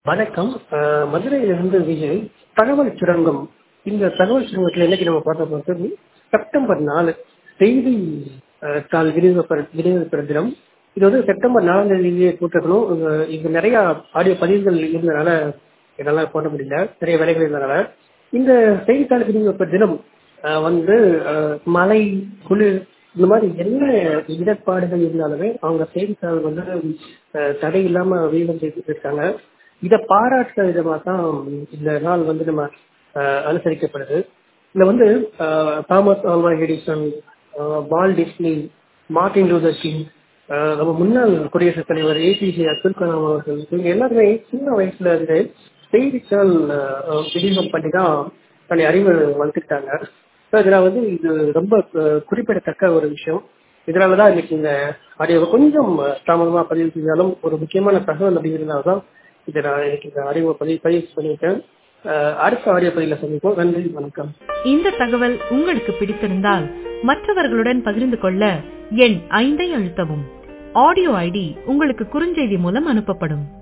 வணக்கம் அஹ், மதுரையிலிருந்து விஜய் தகவல் சுரங்கம் இந்த தகவல் சுரங்கத்தில் இன்னைக்கு நம்ம பார்க்க போகிறது செப்டம்பர் நாலு செய்தி அஹ், தாள் விநியோக விநியோகிக்கிற தினம் இது வந்து செப்டம்பர் நாலாம் தேதியே போட்டிருக்கணும் இங்க- இங்க நிறைய ஆடியோ பதிவுகள் இருந்தனால என்னால் போட முடியல நிறைய வேலைகள் இருந்தனால இந்த செய்தித்தாள் விநியோக தினம் அஹ், வந்து அஹ், மழை குளிர் இந்த மாதிரி என்ன இடர்பாடுகள் இருந்தாலுமே அவங்க செய்தித்தாள் வந்து அஹ், தடை இல்லாம வெளியிடம் செய்துட்டு இருக்காங்க இதை பாராட்டுற விதமாக தான் இந்த நாள் வந்து நம்ம அஹ், அனுசரிக்கப்படுது இதுல வந்து அஹ், தாமஸ் ஆல்வா எடிசன் அஹ், Walt Disney Martin Luther King அஹ், நம்ம முன்னாள் குடியரசுத் தலைவர் ஏபிஜே அப்துல் கலாம் அவர்கள் இவங்க எல்லாருமே சின்ன வயசுல இருந்து செய்தித்தாள் அஹ், விநியோகம் பண்ணி தான் தன்னை அறிவு வளர்த்துக்கிட்டாங்க ஸோ இதில் வந்து இது ரொம்ப அஹ், குறிப்பிடத்தக்க ஒரு விஷயம் இதனால தான் இன்னைக்கு இந்த ஆடியோவை கொஞ்சம் தாமதமாக பதிவு செஞ்சாலும் ஒரு முக்கியமான தகவல் அப்படிங்கிறதுனால தான் இதை நான் இன்னைக்கு இந்த ஆடியோவை பதிவு பதிவு பண்ணியிருக்கேன் அஹ், அடுத்த ஆடியோ பதிவில் சந்திப்போம் நன்றி வணக்கம் இந்த தகவல் உங்களுக்கு பிடித்திருந்தால் மற்றவர்களுடன் பகிர்ந்து கொள்ள எண் ஐந்தை அழுத்தவும் ஆடியோ ஐடி உங்களுக்கு குறுஞ்செய்தி மூலம் அனுப்பப்படும்